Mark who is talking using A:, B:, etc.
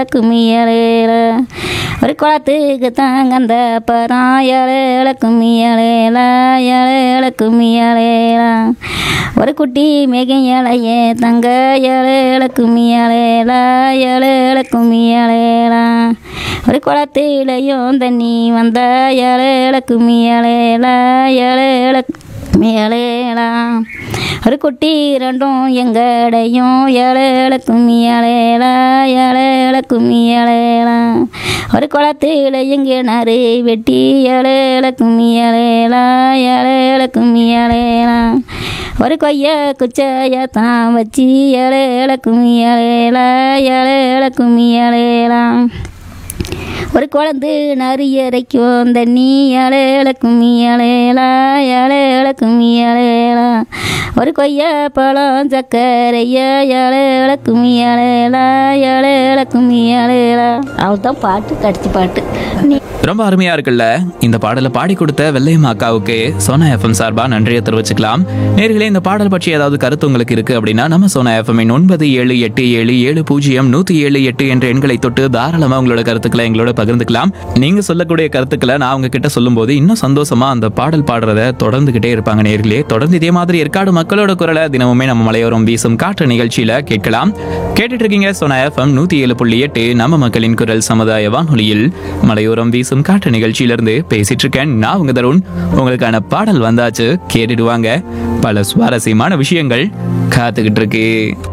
A: கும்மியலேல ஒரு குளத்துக்கு தாங்க அந்த பரம் ஏழேல கும்மியலேல ஏழேல கும்மியலேல ஒரு குட்டி மேகையலையே தங்க ஏழேல கும்மியலேல ஏழேல கும்மியலேல ஒரு குளத்திலையும் தண்ணி வந்த ஏழேல கும்மியலேல ஏழேல கும்மியலேலாம் ஒரு குட்டி ரெண்டும் எங்கடையும் ஏழேல கும்மியலேல ஏழேல கும்மியலேலாம் ஒரு குளத்தில் எங்கிணறு வெட்டி ஏழேல கும்மியலேல ஏழேல கும்மியலேலாம் ஒரு கொய்ய குச்சைய தான் வச்சு ஏழேல கும்மியலேல ஏழேல கும்மியலேலாம் ஒரு குழந்து நரியரைக்கும் தண்ணி ஏழேல கும்மி ஏழேலா ஏழேல கும்மி ஏழேலா ஒரு கொய்யா பழம் சக்கரைய ஏழேல கும்மி ஏழேலா ஏழேல கும்மி ஏழேலா அவள் தான் பாட்டு கடிச்சு பாட்டு நீ
B: ரொம்ப அருமையா இருக்குல்ல இந்த பாடலை பாடி கொடுத்த வெள்ளையம்மா அக்காவுக்கு சோனா எஃப்எம் சார்பா நன்றியை தெரிவிச்சுக்கலாம் நேர்களே இந்த பாடல் பற்றி ஏதாவது கருத்து உங்களுக்கு இருக்கு அப்படின்னா நம்ம சோனா எஃப்எம் ஒன்பது ஏழு எட்டு ஏழு ஏழு பூஜ்ஜியம் நூத்தி ஏழு எட்டு என்ற எண்களை தொட்டு தாராளமா உங்களோட கருத்துக்களை எங்களோட பகிர்ந்துக்கலாம் நீங்க சொல்லக்கூடிய கருத்துக்களை நான் உங்ககிட்ட சொல்லும்போது இன்னும் சந்தோஷமா அந்த பாடல் பாடுறத தொடர்ந்துகிட்டே இருப்பாங்க நேர்களே தொடர்ந்து இதே மாதிரி ஏற்காடு மக்களோட குரலை தினமுமே நம்ம மலையோரம் வீசும் காற்று நிகழ்ச்சியில கேட்கலாம் கேட்டுட்டு இருக்கீங்க சோனா எஃப்எம் நூத்தி ஏழு புள்ளி எட்டு நம்ம மக்களின் குரல் சமுதாய வானொலியில் மலையோரம் வீசும் காற்று நிகழ்ச்சியிலிருந்து பேசிட்டு இருக்கேன் நான் உங்க தருண் உங்களுக்கான பாடல் வந்தாச்சு கேட்டுடுவாங்க பல சுவாரஸ்யமான விஷயங்கள் காத்துக்கிட்டு இருக்கு